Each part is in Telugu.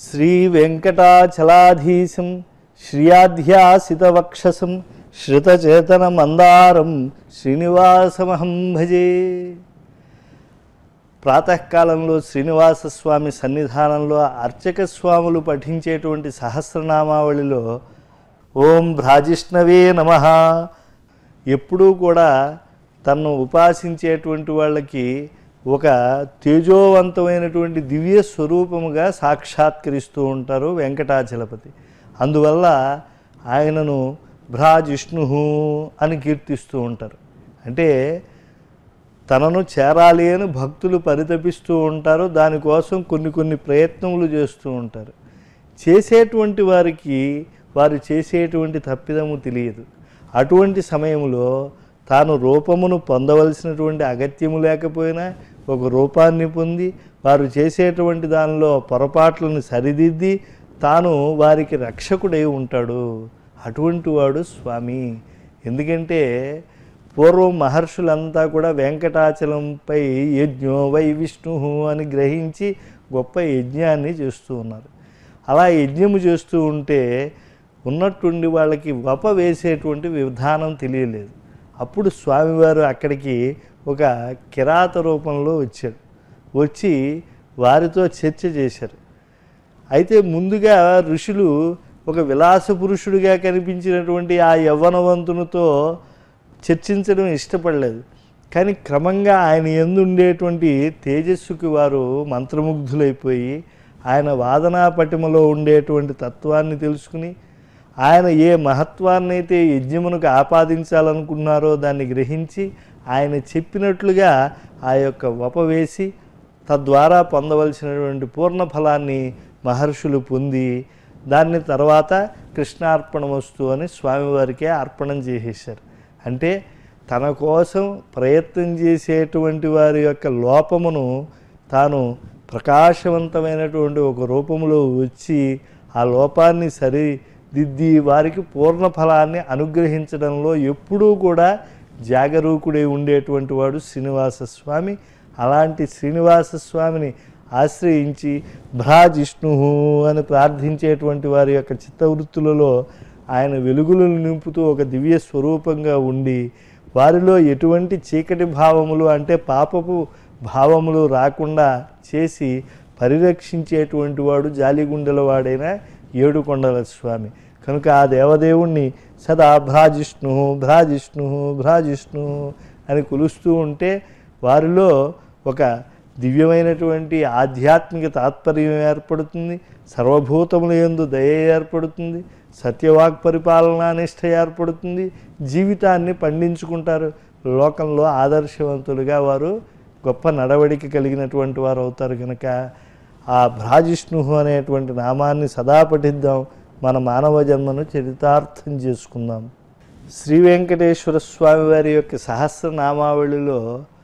శ్రీ వెంకటాచలాధీశం శ్రియాధ్యాసితవక్షసం శ్రుతచేతన మందారం శ్రీనివాసమహం భజే ప్రాతకాలంలో శ్రీనివాస స్వామి సన్నిధానంలో అర్చక స్వాములు పఠించేటువంటి సహస్రనామావళిలో ఓం భ్రాజిష్ణవే నమ ఎప్పుడూ కూడా తన్ను ఉపాసించేటువంటి వాళ్ళకి ఒక తేజోవంతమైనటువంటి దివ్య స్వరూపముగా సాక్షాత్కరిస్తూ ఉంటారు వెంకటాచలపతి అందువల్ల ఆయనను భ్రాజిష్ణు అని కీర్తిస్తూ ఉంటారు అంటే తనను చేరాలి అని భక్తులు పరితపిస్తూ ఉంటారు దానికోసం కొన్ని కొన్ని ప్రయత్నములు చేస్తూ ఉంటారు చేసేటువంటి వారికి వారు చేసేటువంటి తప్పిదము తెలియదు అటువంటి సమయంలో తాను రూపమును పొందవలసినటువంటి అగత్యము లేకపోయినా ఒక రూపాన్ని పొంది వారు చేసేటువంటి దానిలో పొరపాట్లను సరిదిద్ది తాను వారికి రక్షకుడై ఉంటాడు అటువంటి వాడు స్వామి ఎందుకంటే పూర్వం మహర్షులంతా కూడా వెంకటాచలంపై యజ్ఞో వై విష్ణు అని గ్రహించి గొప్ప యజ్ఞాన్ని చేస్తూ ఉన్నారు అలా యజ్ఞము చేస్తూ ఉంటే ఉన్నట్టుండి వాళ్ళకి వప వేసేటువంటి విధానం తెలియలేదు అప్పుడు స్వామివారు అక్కడికి ఒక కిరాత రూపంలో వచ్చాడు వచ్చి వారితో చర్చ చేశారు అయితే ముందుగా ఋషులు ఒక విలాస పురుషుడిగా కనిపించినటువంటి ఆ యవ్వనవంతునితో చర్చించడం ఇష్టపడలేదు కానీ క్రమంగా ఆయన ఎందు ఉండేటువంటి తేజస్సుకి వారు మంత్రముగ్ధులైపోయి ఆయన వాదనా పటిమలో ఉండేటువంటి తత్వాన్ని తెలుసుకుని ఆయన ఏ మహత్వాన్నైతే యజ్ఞమునకు ఆపాదించాలనుకున్నారో దాన్ని గ్రహించి ఆయన చెప్పినట్లుగా ఆ యొక్క వప వేసి తద్వారా పొందవలసినటువంటి పూర్ణ ఫలాన్ని మహర్షులు పొంది దాన్ని తర్వాత కృష్ణార్పణమస్తు అని స్వామివారికే అర్పణం చేసేసారు అంటే తన కోసం ప్రయత్నం చేసేటువంటి వారి యొక్క లోపమును తాను ప్రకాశవంతమైనటువంటి ఒక రూపంలో వచ్చి ఆ లోపాన్ని సరిదిద్ది వారికి పూర్ణ ఫలాన్ని అనుగ్రహించడంలో ఎప్పుడూ కూడా జాగరూకుడై ఉండేటువంటి వాడు శ్రీనివాస స్వామి అలాంటి శ్రీనివాస స్వామిని ఆశ్రయించి భ్రాజిష్ణు అని ప్రార్థించేటువంటి వారి యొక్క చిత్తవృత్తులలో ఆయన వెలుగులను నింపుతూ ఒక దివ్య స్వరూపంగా ఉండి వారిలో ఎటువంటి చీకటి భావములు అంటే పాపపు భావములు రాకుండా చేసి పరిరక్షించేటువంటి వాడు జాలిగుండెల వాడైన ఏడుకొండల స్వామి కనుక ఆ దేవదేవుణ్ణి సదా భ్రాజిష్ణు భ్రాజిష్ణు భ్రాజిష్ణు అని కొలుస్తూ ఉంటే వారిలో ఒక దివ్యమైనటువంటి ఆధ్యాత్మిక తాత్పర్యం ఏర్పడుతుంది సర్వభూతముల యందు దయ ఏర్పడుతుంది సత్యవాక్ పరిపాలనా నిష్ట ఏర్పడుతుంది జీవితాన్ని పండించుకుంటారు లోకంలో ఆదర్శవంతులుగా వారు గొప్ప నడవడిక కలిగినటువంటి వారు అవుతారు కనుక ఆ భ్రాజిష్ణు అనేటువంటి నామాన్ని సదా పఠిద్దాం మన మానవ జన్మను చరితార్థం చేసుకుందాం శ్రీ వెంకటేశ్వర స్వామి వారి యొక్క సహస్రనామావళిలో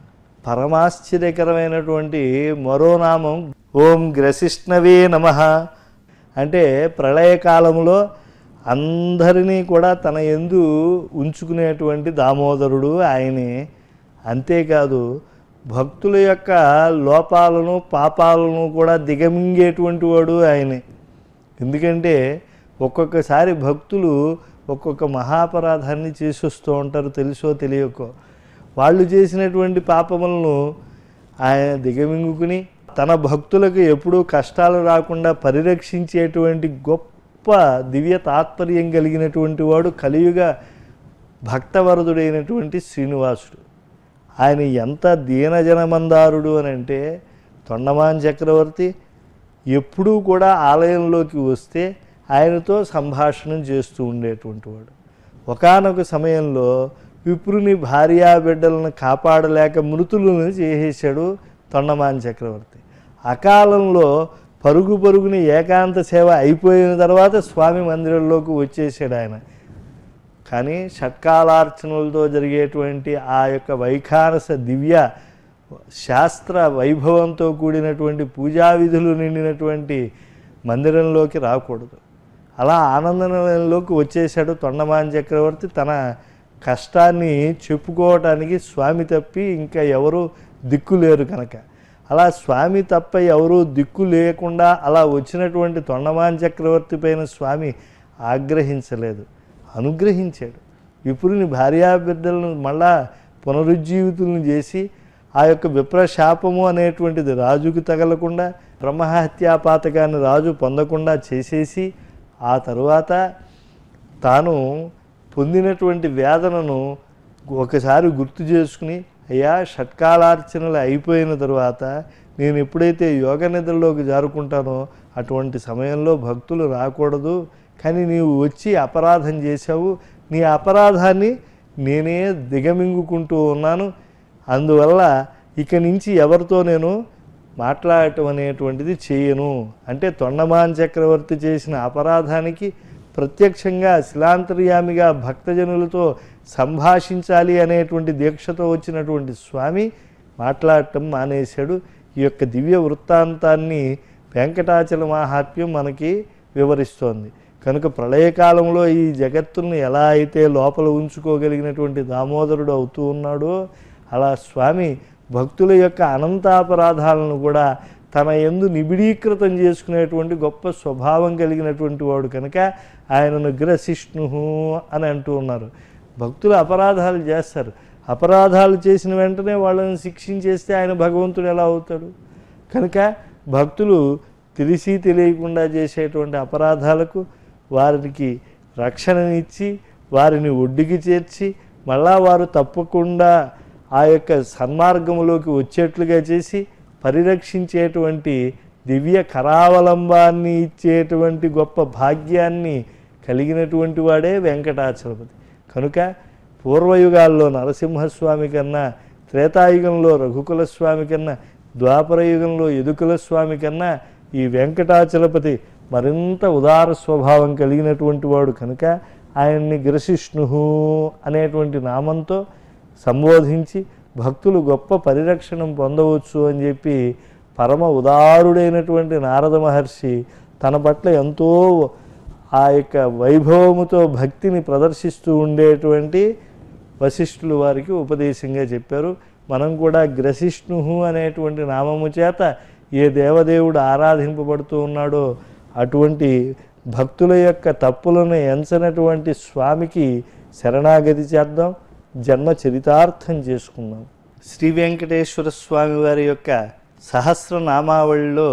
పరమాశ్చర్యకరమైనటువంటి మరో నామం ఓం గ్రసిష్ణవే నమ అంటే ప్రళయకాలంలో అందరినీ కూడా తన ఎందు ఉంచుకునేటువంటి దామోదరుడు ఆయనే అంతేకాదు భక్తుల యొక్క లోపాలను పాపాలను కూడా దిగమింగేటువంటి వాడు ఆయనే ఎందుకంటే ఒక్కొక్కసారి భక్తులు ఒక్కొక్క మహాపరాధాన్ని చేసి వస్తూ ఉంటారు తెలుసో తెలియకో వాళ్ళు చేసినటువంటి పాపములను ఆయన దిగమింగుకుని తన భక్తులకు ఎప్పుడూ కష్టాలు రాకుండా పరిరక్షించేటువంటి గొప్ప దివ్య తాత్పర్యం కలిగినటువంటి వాడు కలియుగ భక్తవరదుడైనటువంటి శ్రీనివాసుడు ఆయన ఎంత దీనజనమందారుడు అని అంటే తొండమాన్ చక్రవర్తి ఎప్పుడూ కూడా ఆలయంలోకి వస్తే ఆయనతో సంభాషణం చేస్తూ ఉండేటువంటి వాడు ఒకానొక సమయంలో విప్రుని భార్యా బిడ్డలను కాపాడలేక మృతులను చేసేశాడు తొండమాన్ చక్రవర్తి అకాలంలో పరుగు పరుగుని ఏకాంత సేవ అయిపోయిన తర్వాత స్వామి మందిరంలోకి వచ్చేసాడు ఆయన కానీ షట్కాలార్చనలతో జరిగేటువంటి ఆ యొక్క వైఖానస దివ్య శాస్త్ర వైభవంతో కూడినటువంటి పూజా విధులు నిండినటువంటి మందిరంలోకి రాకూడదు అలా ఆనందంలోకి వచ్చేసాడు తొండమాన్ చక్రవర్తి తన కష్టాన్ని చెప్పుకోవటానికి స్వామి తప్పి ఇంకా ఎవరు దిక్కు లేరు కనుక అలా స్వామి తప్ప ఎవరూ దిక్కు లేకుండా అలా వచ్చినటువంటి తొండమాన్ చక్రవర్తి పైన స్వామి ఆగ్రహించలేదు అనుగ్రహించాడు విపురుని భార్యాబిడ్డలను మళ్ళా పునరుజ్జీవితులను చేసి ఆ యొక్క విప్రశాపము అనేటువంటిది రాజుకు తగలకుండా బ్రహ్మహత్యాపాతకాన్ని రాజు పొందకుండా చేసేసి ఆ తరువాత తాను పొందినటువంటి వేదనను ఒకసారి గుర్తు చేసుకుని అయ్యా షట్కాలార్చనలు అయిపోయిన తరువాత నేను ఎప్పుడైతే యోగ నిద్రలోకి జారుకుంటానో అటువంటి సమయంలో భక్తులు రాకూడదు కానీ నీవు వచ్చి అపరాధం చేశావు నీ అపరాధాన్ని నేనే దిగమింగుకుంటూ ఉన్నాను అందువల్ల ఇక నుంచి ఎవరితో నేను మాట్లాడటం అనేటువంటిది చేయను అంటే తొండమాన్ చక్రవర్తి చేసిన అపరాధానికి ప్రత్యక్షంగా శిలాంతర్యామిగా భక్తజనులతో సంభాషించాలి అనేటువంటి దీక్షతో వచ్చినటువంటి స్వామి మాట్లాడటం మానేశాడు ఈ యొక్క దివ్య వృత్తాంతాన్ని వెంకటాచల మాహాత్మ్యం మనకి వివరిస్తోంది కనుక ప్రళయకాలంలో ఈ జగత్తుల్ని ఎలా అయితే లోపల ఉంచుకోగలిగినటువంటి దామోదరుడు అవుతూ ఉన్నాడో అలా స్వామి భక్తుల యొక్క అనంతాపరాధాలను కూడా తన ఎందు నిబిడీకృతం చేసుకునేటువంటి గొప్ప స్వభావం కలిగినటువంటి వాడు కనుక ఆయనను గ్రసిష్ణు అని అంటూ ఉన్నారు భక్తులు అపరాధాలు చేస్తారు అపరాధాలు చేసిన వెంటనే వాళ్ళని శిక్షించేస్తే ఆయన భగవంతుడు ఎలా అవుతాడు కనుక భక్తులు తెలిసి తెలియకుండా చేసేటువంటి అపరాధాలకు వారికి రక్షణనిచ్చి వారిని ఒడ్డుకి చేర్చి మళ్ళా వారు తప్పకుండా ఆ యొక్క సన్మార్గములోకి వచ్చేట్లుగా చేసి పరిరక్షించేటువంటి దివ్య కరావలంబాన్ని ఇచ్చేటువంటి గొప్ప భాగ్యాన్ని కలిగినటువంటి వాడే వెంకటాచలపతి కనుక పూర్వయుగాల్లో నరసింహస్వామి కన్నా త్రేతాయుగంలో రఘుకుల స్వామి కన్నా ద్వాపర యుగంలో యదుకుల స్వామి కన్నా ఈ వెంకటాచలపతి మరింత ఉదార స్వభావం కలిగినటువంటి వాడు కనుక ఆయన్ని గ్రసిష్ణు అనేటువంటి నామంతో సంబోధించి భక్తులు గొప్ప పరిరక్షణం పొందవచ్చు అని చెప్పి పరమ ఉదారుడైనటువంటి నారద మహర్షి తన పట్ల ఎంతో ఆ యొక్క వైభవముతో భక్తిని ప్రదర్శిస్తూ ఉండేటువంటి వశిష్ఠులు వారికి ఉపదేశంగా చెప్పారు మనం కూడా గ్రసిష్ణు అనేటువంటి నామము చేత ఏ దేవదేవుడు ఆరాధింపబడుతూ ఉన్నాడో అటువంటి భక్తుల యొక్క తప్పులను ఎంచనటువంటి స్వామికి శరణాగతి చేద్దాం జన్మ చరితార్థం చేసుకుందాం శ్రీ వెంకటేశ్వర స్వామి వారి యొక్క సహస్రనామావళిలో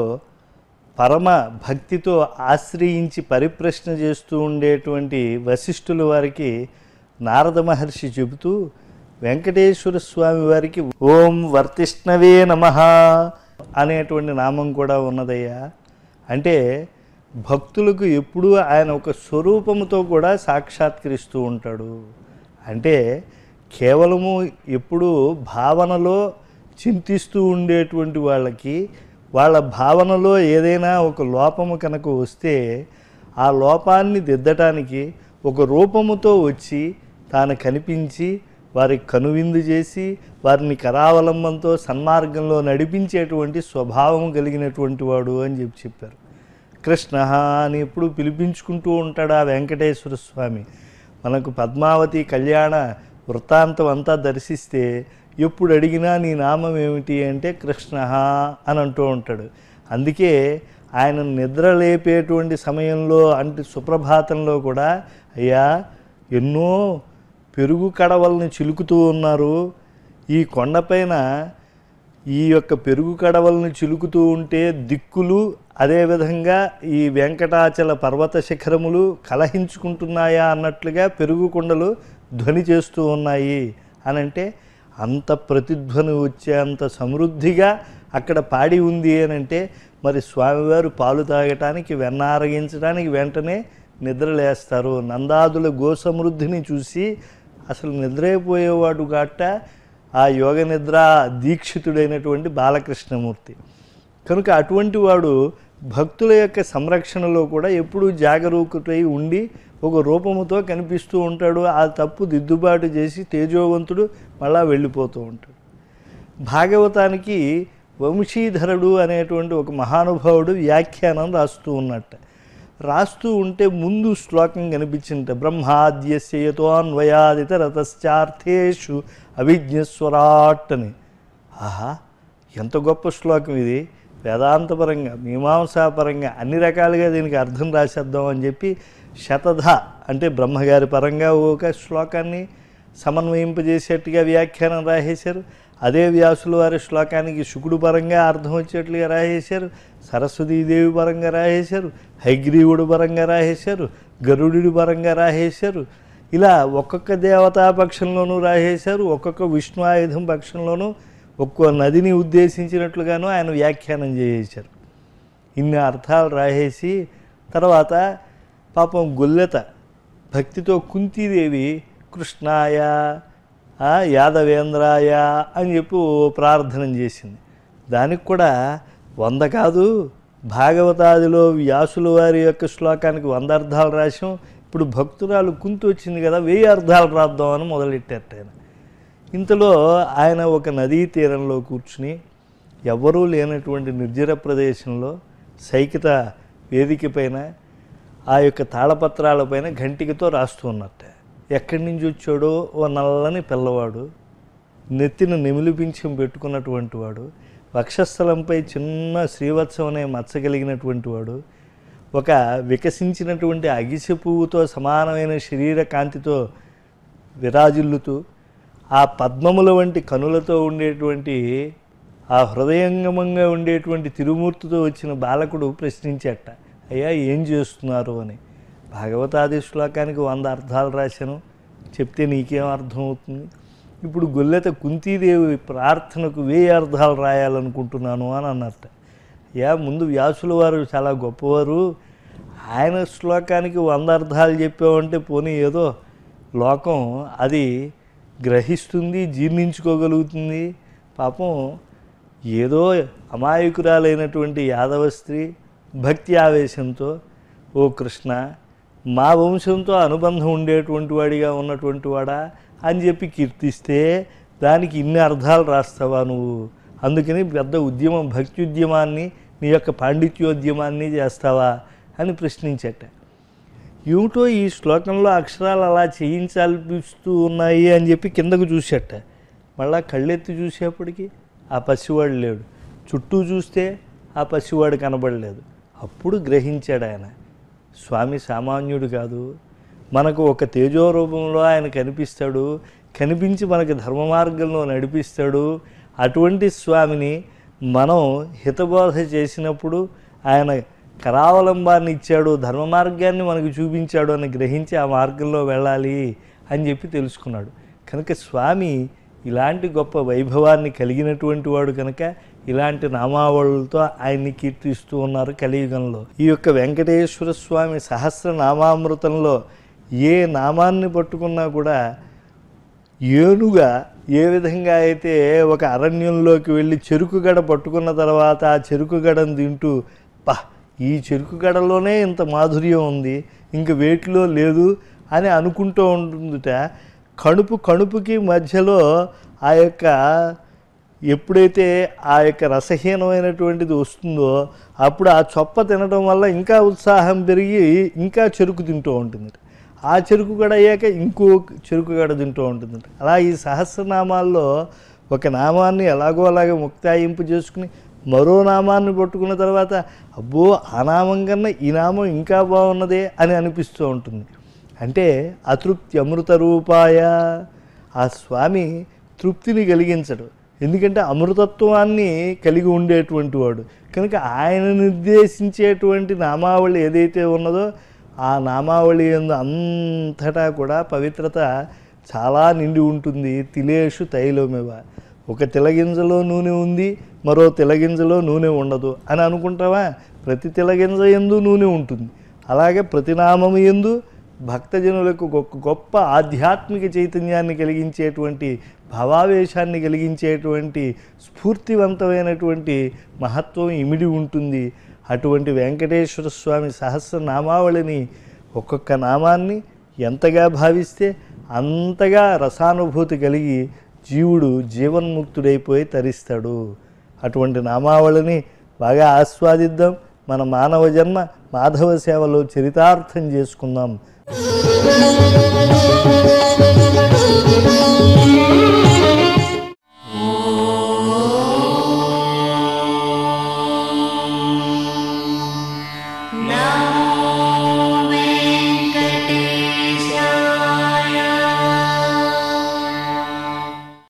పరమ భక్తితో ఆశ్రయించి పరిప్రశ్న చేస్తూ ఉండేటువంటి వశిష్ఠుల వారికి నారద మహర్షి చెబుతూ వెంకటేశ్వర స్వామి వారికి ఓం వర్తిష్ణవే నమ అనేటువంటి నామం కూడా ఉన్నదయ్యా అంటే భక్తులకు ఎప్పుడూ ఆయన ఒక స్వరూపముతో కూడా సాక్షాత్కరిస్తూ ఉంటాడు అంటే కేవలము ఎప్పుడు భావనలో చింతిస్తూ ఉండేటువంటి వాళ్ళకి వాళ్ళ భావనలో ఏదైనా ఒక లోపము కనుక వస్తే ఆ లోపాన్ని దిద్దటానికి ఒక రూపముతో వచ్చి తాను కనిపించి వారికి కనువిందు చేసి వారిని కరావలంబంతో సన్మార్గంలో నడిపించేటువంటి స్వభావం కలిగినటువంటి వాడు అని చెప్పి చెప్పారు కృష్ణ అని ఎప్పుడు పిలిపించుకుంటూ ఉంటాడు ఆ వెంకటేశ్వర స్వామి మనకు పద్మావతి కళ్యాణ వృత్తాంతం అంతా దర్శిస్తే ఎప్పుడు అడిగినా నీ నామం ఏమిటి అంటే కృష్ణ అని అంటూ ఉంటాడు అందుకే ఆయన నిద్ర లేపేటువంటి సమయంలో అంటే సుప్రభాతంలో కూడా అయ్యా ఎన్నో పెరుగు కడవల్ని చిలుకుతూ ఉన్నారు ఈ కొండపైన ఈ యొక్క పెరుగు కడవలను చిలుకుతూ ఉంటే దిక్కులు అదేవిధంగా ఈ వెంకటాచల పర్వత శిఖరములు కలహించుకుంటున్నాయా అన్నట్లుగా పెరుగు కొండలు ధ్వని చేస్తూ ఉన్నాయి అని అంటే అంత ప్రతిధ్వని వచ్చే అంత సమృద్ధిగా అక్కడ పాడి ఉంది అని అంటే మరి స్వామివారు పాలు తాగటానికి వెన్న ఆరగించడానికి వెంటనే నిద్రలేస్తారు నందాదుల గోసమృద్ధిని చూసి అసలు నిద్రైపోయేవాడు గట్ట ఆ యోగ నిద్ర దీక్షితుడైనటువంటి బాలకృష్ణమూర్తి కనుక అటువంటి వాడు భక్తుల యొక్క సంరక్షణలో కూడా ఎప్పుడూ జాగరూకుతై ఉండి ఒక రూపముతో కనిపిస్తూ ఉంటాడు ఆ తప్పు దిద్దుబాటు చేసి తేజోవంతుడు మళ్ళా వెళ్ళిపోతూ ఉంటాడు భాగవతానికి వంశీధరుడు అనేటువంటి ఒక మహానుభావుడు వ్యాఖ్యానం రాస్తూ ఉన్నట్ట రాస్తూ ఉంటే ముందు శ్లోకం కనిపించింట బ్రహ్మాద్యస్యతో అన్వయాదిత రతశ్చార్థేషు అవిజ్ఞస్వరాట్ అని ఆహా ఎంత గొప్ప శ్లోకం ఇది వేదాంతపరంగా మీమాంసాపరంగా అన్ని రకాలుగా దీనికి అర్థం రాసేద్దాం అని చెప్పి శతధ అంటే బ్రహ్మగారి పరంగా ఒక శ్లోకాన్ని సమన్వయింపజేసేట్టుగా వ్యాఖ్యానం రాసేశారు అదే వ్యాసుల వారి శ్లోకానికి శుకుడు పరంగా అర్థం వచ్చేట్లుగా రాసేశారు సరస్వతీదేవి పరంగా రాసేశారు హైగ్రీవుడు పరంగా రాసేశారు గరుడి పరంగా రాసేశారు ఇలా ఒక్కొక్క దేవతా పక్షంలోనూ రాసేశారు ఒక్కొక్క విష్ణు ఆయుధం పక్షంలోనూ ఒక్కో నదిని ఉద్దేశించినట్లుగాను ఆయన వ్యాఖ్యానం చేసేశారు ఇన్ని అర్థాలు రాసేసి తర్వాత పాపం గొల్లెత భక్తితో కుంతీదేవి కృష్ణాయ ఆ, యాదవేంద్రాయ అని చెప్పి ఓ ప్రార్థన చేసింది దానికి కూడా వంద కాదు భాగవతాదిలో వ్యాసుల వారి యొక్క శ్లోకానికి వంద అర్థాలు రాసాం ఇప్పుడు భక్తురాలు కుంతి వచ్చింది కదా వెయ్యి అర్థాలు రాద్దామని మొదలెట్టారట ఆయన ఇంతలో ఆయన ఒక నదీ తీరంలో కూర్చుని ఎవ్వరూ లేనటువంటి నిర్జర ప్రదేశంలో సైకిత వేదిక పైన ఆ యొక్క తాళపత్రాలపైన ఘంటికతో రాస్తూ ఉన్నట్ట ఎక్కడి నుంచి వచ్చాడో ఓ నల్లని పిల్లవాడు నెత్తిన నెమిలిపించం పెట్టుకున్నటువంటి వాడు వక్షస్థలంపై చిన్న శ్రీవత్సం అనే మచ్చ కలిగినటువంటి వాడు ఒక వికసించినటువంటి అగిసె పువ్వుతో సమానమైన శరీర కాంతితో విరాజిల్లుతూ ఆ పద్మముల వంటి కనులతో ఉండేటువంటి ఆ హృదయంగమంగా ఉండేటువంటి తిరుమూర్తితో వచ్చిన బాలకుడు ప్రశ్నించట అయ్యా ఏం చేస్తున్నారు అని భగవతాది శ్లోకానికి వంద అర్థాలు రాశాను చెప్తే నీకేం అర్థం అవుతుంది ఇప్పుడు గొల్లెత కుంతీదేవి ప్రార్థనకు వెయ్యి అర్థాలు రాయాలనుకుంటున్నాను అని అన్నట్ట యా ముందు వ్యాసుల వారు చాలా గొప్పవారు ఆయన శ్లోకానికి వంద అర్థాలు చెప్పామంటే పోనీ ఏదో లోకం అది గ్రహిస్తుంది జీర్ణించుకోగలుగుతుంది పాపం ఏదో అమాయకురాలైనటువంటి యాదవ స్త్రీ భక్తి ఆవేశంతో ఓ కృష్ణ మా వంశంతో అనుబంధం ఉండేటువంటి వాడిగా ఉన్నటువంటి వాడా అని చెప్పి కీర్తిస్తే దానికి ఇన్ని అర్థాలు రాస్తావా నువ్వు అందుకని పెద్ద ఉద్యమం భక్తి ఉద్యమాన్ని నీ యొక్క పాండిత్యోద్యమాన్ని చేస్తావా అని ప్రశ్నించట ఏమిటో ఈ శ్లోకంలో అక్షరాలు అలా చేయించాల్పిస్తూ ఉన్నాయి అని చెప్పి కిందకు చూసేట మళ్ళా కళ్ళెత్తి చూసేప్పటికి ఆ పసివాడు లేడు చుట్టూ చూస్తే ఆ పసివాడు కనబడలేదు అప్పుడు గ్రహించాడు ఆయన స్వామి సామాన్యుడు కాదు మనకు ఒక తేజో రూపంలో ఆయన కనిపిస్తాడు కనిపించి మనకి ధర్మ మార్గంలో నడిపిస్తాడు అటువంటి స్వామిని మనం హితబోధ చేసినప్పుడు ఆయన కరావలంబాన్ని ఇచ్చాడు ధర్మ మార్గాన్ని మనకు చూపించాడు అని గ్రహించి ఆ మార్గంలో వెళ్ళాలి అని చెప్పి తెలుసుకున్నాడు కనుక స్వామి ఇలాంటి గొప్ప వైభవాన్ని కలిగినటువంటి వాడు కనుక ఇలాంటి నామావళులతో ఆయన్ని కీర్తిస్తూ ఉన్నారు కలియుగంలో ఈ యొక్క వెంకటేశ్వర స్వామి సహస్ర నామామృతంలో ఏ నామాన్ని పట్టుకున్నా కూడా ఏనుగా ఏ విధంగా అయితే ఒక అరణ్యంలోకి వెళ్ళి చెరుకు గడ పట్టుకున్న తర్వాత ఆ చెరుకు గడను తింటూ పా ఈ చెరుకు గడలోనే ఇంత మాధుర్యం ఉంది ఇంక వేటిలో లేదు అని అనుకుంటూ ఉంటుందిట కడుపు కడుపుకి మధ్యలో ఆ యొక్క ఎప్పుడైతే ఆ యొక్క రసహీనమైనటువంటిది వస్తుందో అప్పుడు ఆ చొప్ప తినడం వల్ల ఇంకా ఉత్సాహం పెరిగి ఇంకా చెరుకు తింటూ ఉంటుంది ఆ చెరుకు గడ అయ్యాక ఇంకో చెరుకు గడ తింటూ ఉంటుంది అలా ఈ సహస్రనామాల్లో ఒక నామాన్ని ఎలాగో అలాగే ముక్తాయింపు చేసుకుని మరో నామాన్ని పట్టుకున్న తర్వాత అబ్బో ఆ నామం కన్నా ఈ నామం ఇంకా బాగున్నదే అని అనిపిస్తూ ఉంటుంది అంటే అతృప్తి అమృత రూపాయ ఆ స్వామి తృప్తిని కలిగించడు ఎందుకంటే అమృతత్వాన్ని కలిగి ఉండేటువంటి వాడు కనుక ఆయన నిర్దేశించేటువంటి నామావళి ఏదైతే ఉన్నదో ఆ నామావళి ఎందు అంతటా కూడా పవిత్రత చాలా నిండి ఉంటుంది తిలేషు తైలమేవ ఒక తిలగింజలో నూనె ఉంది మరో తిలగింజలో నూనె ఉండదు అని అనుకుంటావా ప్రతి తిలగింజ ఎందు నూనె ఉంటుంది అలాగే ప్రతి నామము ఎందు భక్తజనులకు గొప్ప గొప్ప ఆధ్యాత్మిక చైతన్యాన్ని కలిగించేటువంటి భావావేశాన్ని కలిగించేటువంటి స్ఫూర్తివంతమైనటువంటి మహత్వం ఇమిడి ఉంటుంది అటువంటి వెంకటేశ్వర స్వామి సహస్రనామావళిని ఒక్కొక్క నామాన్ని ఎంతగా భావిస్తే అంతగా రసానుభూతి కలిగి జీవుడు జీవన్ముక్తుడైపోయి తరిస్తాడు అటువంటి నామావళిని బాగా ఆస్వాదిద్దాం మన మానవ జన్మ మాధవ సేవలో చరితార్థం చేసుకుందాం Thank you.